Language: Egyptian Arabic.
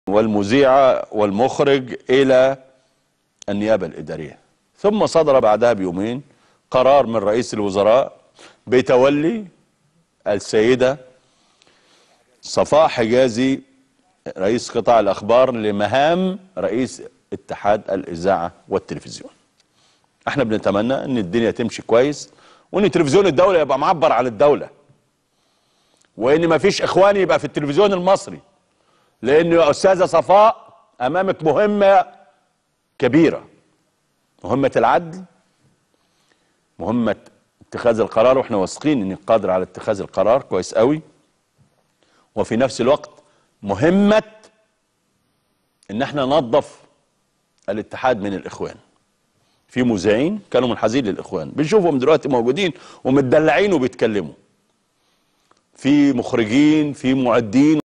والمذيعة والمخرج إلى النيابة الإدارية ثم صدر بعدها بيومين قرار من رئيس الوزراء بتولي السيدة صفاء حجازي رئيس قطاع الأخبار لمهام رئيس اتحاد الإذاعة والتلفزيون احنا بنتمنى ان الدنيا تمشي كويس وان تلفزيون الدولة يبقى معبر عن الدولة وان مفيش اخوان يبقى في التلفزيون المصري لان يا استاذة صفاء امامك مهمة كبيرة مهمة العدل مهمة اتخاذ القرار واحنا واثقين انك قادر على اتخاذ القرار كويس قوي وفي نفس الوقت مهمة ان احنا ننظف الاتحاد من الاخوان في مذيعين كانوا منحازين للاخوان بنشوفهم دلوقتي موجودين ومتدلعين وبيتكلموا في مخرجين في معدين